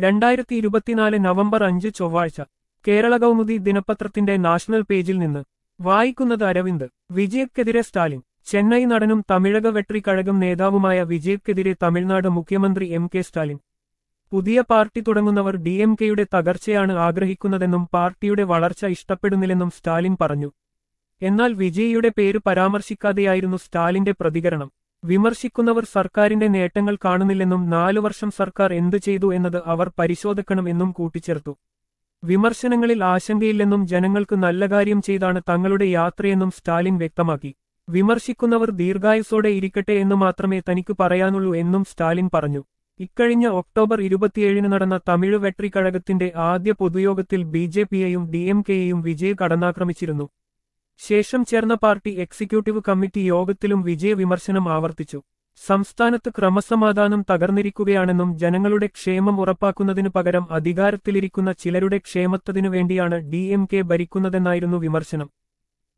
രണ്ടായിരത്തി ഇരുപത്തിനാല് നവംബർ അഞ്ച് ചൊവ്വാഴ്ച കേരള കൗമുദി ദിനപത്രത്തിന്റെ നാഷണൽ പേജിൽ നിന്ന് വായിക്കുന്നത് അരവിന്ദ് വിജയക്കെതിരെ സ്റ്റാലിൻ ചെന്നൈ നടനും തമിഴക വെട്രി കഴകം നേതാവുമായ വിജയക്കെതിരെ തമിഴ്നാട് മുഖ്യമന്ത്രി എം കെ സ്റ്റാലിൻ പുതിയ പാർട്ടി തുടങ്ങുന്നവർ ഡി എം കെയുടെ തകർച്ചയാണ് ആഗ്രഹിക്കുന്നതെന്നും പാർട്ടിയുടെ വളർച്ച ഇഷ്ടപ്പെടുന്നില്ലെന്നും സ്റ്റാലിൻ പറഞ്ഞു എന്നാൽ വിജയിയുടെ പേര് പരാമർശിക്കാതെയായിരുന്നു സ്റ്റാലിന്റെ പ്രതികരണം വിമർശിക്കുന്നവർ സർക്കാരിന്റെ നേട്ടങ്ങൾ കാണുന്നില്ലെന്നും നാലു വർഷം സർക്കാർ എന്തു ചെയ്തു എന്നത് അവർ പരിശോധിക്കണം എന്നും കൂട്ടിച്ചേർത്തു വിമർശനങ്ങളിൽ ആശങ്കയില്ലെന്നും ജനങ്ങൾക്ക് നല്ല കാര്യം ചെയ്താണ് തങ്ങളുടെ യാത്രയെന്നും സ്റ്റാലിൻ വ്യക്തമാക്കി വിമർശിക്കുന്നവർ ദീർഘായുസോടെ ഇരിക്കട്ടെ എന്ന് മാത്രമേ തനിക്ക് പറയാനുള്ളൂ എന്നും സ്റ്റാലിൻ പറഞ്ഞു ഇക്കഴിഞ്ഞ ഒക്ടോബർ ഇരുപത്തിയേഴിന് നടന്ന തമിഴ് വെട്രി കഴകത്തിന്റെ ആദ്യ പൊതുയോഗത്തിൽ ബി ജെ പിയെയും ഡി എം കെയെയും വിജയ് കടന്നാക്രമിച്ചിരുന്നു ശേഷം ചേർന്ന പാർട്ടി എക്സിക്യൂട്ടീവ് കമ്മിറ്റി യോഗത്തിലും വിജയ വിമർശനം ആവർത്തിച്ചു സംസ്ഥാനത്ത് ക്രമസമാധാനം തകർന്നിരിക്കുകയാണെന്നും ജനങ്ങളുടെ ക്ഷേമം ഉറപ്പാക്കുന്നതിനു പകരം അധികാരത്തിലിരിക്കുന്ന ചിലരുടെ ക്ഷേമത്തതിനു വേണ്ടിയാണ് ഡി എം കെ ഭരിക്കുന്നതെന്നായിരുന്നു വിമർശനം